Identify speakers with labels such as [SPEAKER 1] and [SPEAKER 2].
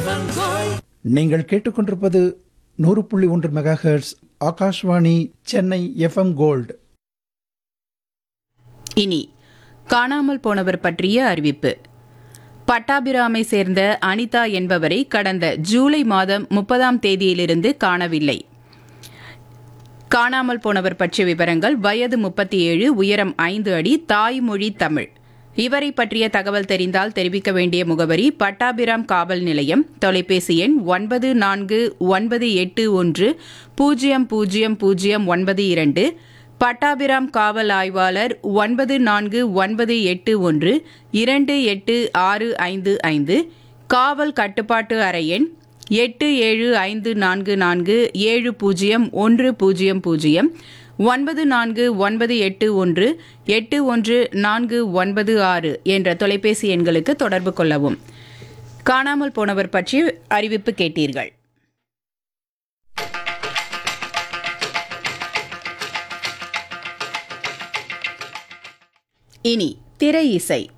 [SPEAKER 1] நீங்கள் கேட்டுக்கொண்டிருப்பது நூறு புள்ளி ஒன்று megahertz Akashvani Chennai FM gold
[SPEAKER 2] இனி காணாமல் போனவர் பற்றிய அறிவிப்பு பட்டாபிராமை சேர்ந்த அனிதா என்பவரை கடந்த ஜூலை மாதம் முப்பதாம் தேதியிலிருந்து காணவில்லை காணாமல் போனவர் பற்றிய விவரங்கள் வயது முப்பத்தி ஏழு உயரம் ஐந்து அடி தாய்மொழி தமிழ் இவரை பற்றிய தகவல் தெரிந்தால் தெரிவிக்க வேண்டிய முகவரி பட்டாபிராம் காவல் நிலையம் தொலைபேசி எண் ஒன்பது நான்கு ஒன்பது எட்டு ஒன்று பூஜ்ஜியம் பூஜ்ஜியம் பூஜ்ஜியம் ஒன்பது இரண்டு பட்டாபிராம் காவல் ஆய்வாளர் ஒன்பது நான்கு ஒன்பது எட்டு ஒன்று இரண்டு எட்டு ஆறு ஐந்து ஐந்து காவல் கட்டுப்பாட்டு அறை எண் எட்டு ஏழு ஐந்து நான்கு நான்கு ஏழு பூஜ்ஜியம் ஒன்று பூஜ்ஜியம் பூஜ்ஜியம் ஒன்பது நான்கு ஒன்பது எட்டு ஒன்று எட்டு ஒன்று நான்கு ஒன்பது ஆறு என்ற தொலைபேசி எண்களுக்கு தொடர்பு கொள்ளவும் காணாமல் போனவர் பற்றி அறிவிப்பு கேட்டீர்கள் இனி திரை இசை